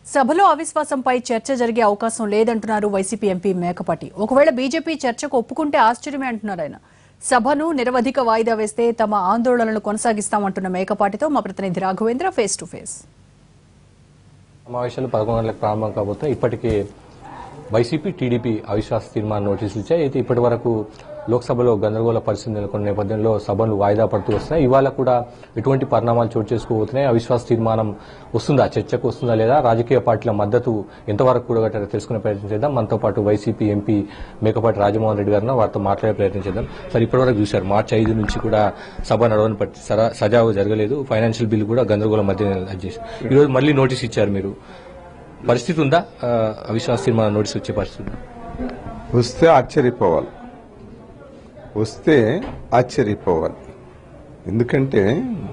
సభలో అవిశ్వాసంపై చర్చ జరిగే అవకాశం లేదంటున్నారు వైసీపీ ఎంపీ మేకపాటి ఒకవేళ బీజేపీ చర్చకు ఒప్పుకుంటే ఆశ్చర్యమే అంటున్నారు ఆయన సభను నిరవధిక వాయిదా వేస్తే తమ ఆందోళనలు కొనసాగిస్తామంటున్న మేకపాటితో మా ప్రతినిధి రాఘవేంద్ర ఫేస్ టు ఫేస్ సమావేశాలు పదకొండు గంటలకు ప్రారంభం కాబోతున్నాయి ఇప్పటికే వైసీపీ టీడీపీ అవిశ్వాస తీర్మాన నోటీసులు ఇచ్చాయి అయితే ఇప్పటి వరకు లోక్సభలో గందరగోళ పరిస్థితి నెలకొన్న నేపథ్యంలో సభలు వాయిదా పడుతూ వస్తున్నాయి ఇవాళ కూడా ఎటువంటి పరిణామాలు చోటు చేసుకోబోతున్నాయి అవిశ్వాస తీర్మానం వస్తుందా చర్చకు వస్తుందా లేదా రాజకీయ పార్టీల మద్దతు ఎంతవరకు కూడగట్టారో తెలుసుకునే ప్రయత్నం చేద్దాం మనతో పాటు వైసీపీ ఎంపీ మేకపాటి రాజమోహన్ రెడ్డి గారిని వారితో మాట్లాడే ప్రయత్నం చేద్దాం సార్ ఇప్పటివరకు చూశారు మార్చి ఐదు నుంచి కూడా సభ నడవని పట్టి సరా- సజావు జరగలేదు ఫైనాన్షియల్ బిల్ కూడా గందరగోళం మధ్య చేసి ఈరోజు మళ్ళీ నోటీస్ ఇచ్చారు మీరు పరిస్థితి ఉందా ఆ, అవిశ్వాస తీర్మానం నోటీస్ వచ్చే పరిస్థితి ఉందా? వస్తే ఆశ్చర్యపోవాలి వస్తే ఆశ్చర్యపోవాలి ఎందుకంటే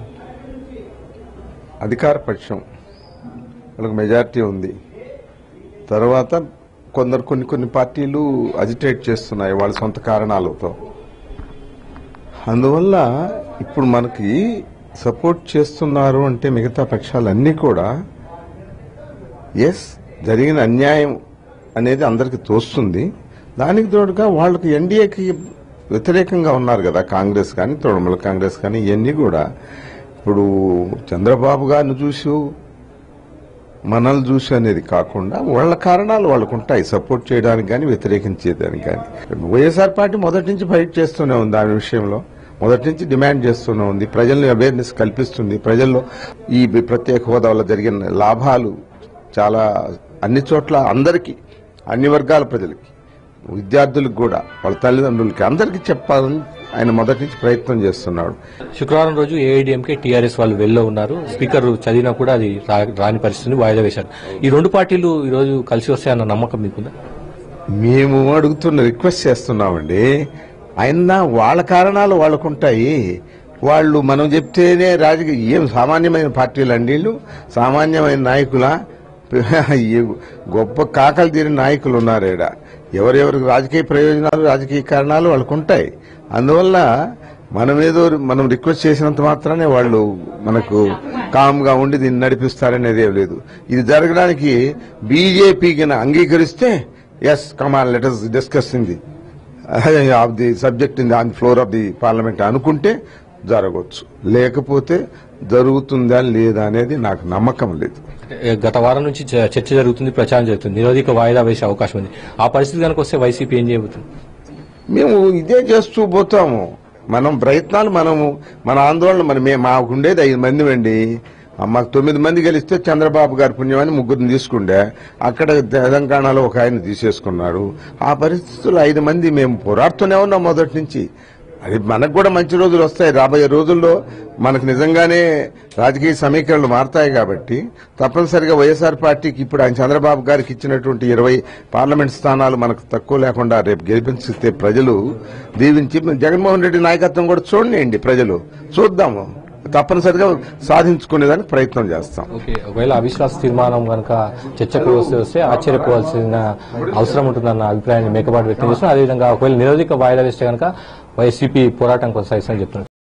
అధికార పక్షం వాళ్ళకి మెజారిటీ ఉంది తర్వాత కొందరు కొన్ని కొన్ని పార్టీలు అజిటేట్ చేస్తున్నాయి వాళ్ళ సొంత కారణాలతో అందువల్ల ఇప్పుడు మనకి సపోర్ట్ చేస్తున్నారు అంటే మిగతా పక్షాలన్నీ కూడా ఎస్ జరిగిన అన్యాయం అనేది అందరికి తోస్తుంది దానికి తోడుగా వాళ్ళకి ఎన్డీఏకి వ్యతిరేకంగా ఉన్నారు కదా కాంగ్రెస్ కానీ తోడమల కాంగ్రెస్ కానీ ఇవన్నీ కూడా ఇప్పుడు చంద్రబాబు గారిని చూసి మనల్ని చూసి అనేది కాకుండా వాళ్ళ కారణాలు వాళ్ళకు ఉంటాయి సపోర్ట్ చేయడానికి కానీ వ్యతిరేకించేదానికి కానీ వైఎస్ఆర్ పార్టీ మొదటి నుంచి ఫైట్ చేస్తూనే ఉంది దాని విషయంలో మొదటి నుంచి డిమాండ్ చేస్తూనే ఉంది ప్రజల్ని అవేర్నెస్ కల్పిస్తుంది ప్రజల్లో ఈ ప్రత్యేక హోదా వల్ల జరిగిన లాభాలు చాలా అన్ని చోట్ల అందరికీ అన్ని వర్గాల ప్రజలకి విద్యార్థులకు కూడా వాళ్ళ తల్లిదండ్రులకి అందరికీ చెప్పాలని ఆయన మొదటి నుంచి ప్రయత్నం చేస్తున్నాడు శుక్రవారం రోజు ఏఐడిఎంకే టీఆర్ఎస్ వాళ్ళు వెళ్ళో ఉన్నారు స్పీకర్ చదివినా కూడా అది రా- రాని పరిస్థితిని వాయిదా వేశారు ఈ రెండు పార్టీలు ఈ రోజు కలిసి వస్తాయన్న నమ్మకం మీకుందా మేము అడుగుతున్న రిక్వెస్ట్ చేస్తున్నామండి అయినా వాళ్ళ కారణాలు వాళ్ళకుంటాయి వాళ్ళు మనం చెప్తేనే రాజకీయ ఏం సామాన్యమైన పార్టీలు అండి వీళ్ళు సామాన్యమైన నాయకుల గొప్ప కాకలు తీరిన నాయకులు ఉన్నారు ఈడ ఎవరెవరికి రాజకీయ ప్రయోజనాలు రాజకీయ కారణాలు వాళ్ళకు ఉంటాయి అందువల్ల మనం ఏదో మనం రిక్వెస్ట్ చేసినంత మాత్రానే వాళ్ళు మనకు కామ్గా ఉండి దీన్ని నడిపిస్తారనేది ఏం లేదు ఇది జరగడానికి బీజేపీ అంగీకరిస్తే yes come on let us discuss in the of the subject in the on floor of the parliament అనుకుంటే జరగవచ్చు లేకపోతే జరుగుతుందా లేదా అనేది నాకు నమ్మకం లేదు ఏ, గత వారం నుంచి చ- చర్చ జరుగుతుంది ప్రచారం జరుగుతుంది నిరోధిక వాయిదా వేసే అవకాశం ఉంది ఆ పరిస్థితి కనుక వస్తే వైసీపీ ఏం చేయబోతుంది మేము ఇదే చేస్తూ పోతాము మనం ప్రయత్నాలు మనము మన ఆందోళన మన మే మాకుండేది ఐదు మంది అండి మాకు తొమ్మిది మంది గెలిస్తే చంద్రబాబు గారి పుణ్యమని ముగ్గురిని తీసుకుండే అక్కడ తెలంగాణలో ఒక ఆయన తీసేసుకున్నాడు ఆ పరిస్థితుల్లో ఐదు మంది మేము పోరాడుతూనే ఉన్నాం మొదటి నుంచి అది మనకు కూడా మంచి రోజులు వస్తాయి రాబోయే రోజుల్లో మనకు నిజంగానే రాజకీయ సమీకరణలు మారతాయి కాబట్టి తప్పనిసరిగా వైఎస్ఆర్ పార్టీకి ఇప్పుడు ఆయన చంద్రబాబు గారికి ఇచ్చినటువంటి ఇరవై పార్లమెంట్ స్థానాలు మనకు తక్కువ లేకుండా రేపు గెలిపించితే ప్రజలు దీవించి జగన్మోహన్ రెడ్డి నాయకత్వం కూడా చూడండి ప్రజలు చూద్దాము తప్పనిసరిగా సాధించుకునేదానికి ప్రయత్నం చేస్తాం ఓకే ఒకవేళ అవిశ్వాస తీర్మానం కనుక చర్చకు వస్తే వస్తే ఆశ్చర్యపోవాల్సిన అవసరం ఉంటుందన్న అభిప్రాయాన్ని మేకపాటి వ్యక్తం చేస్తున్నారు అదేవిధంగా ఒకవేళ నిరోధిక వాయిదా వేస్తే కనుక వైసీపీ పోరాటం కొనసాగిస్తామని చెప్తున్నారు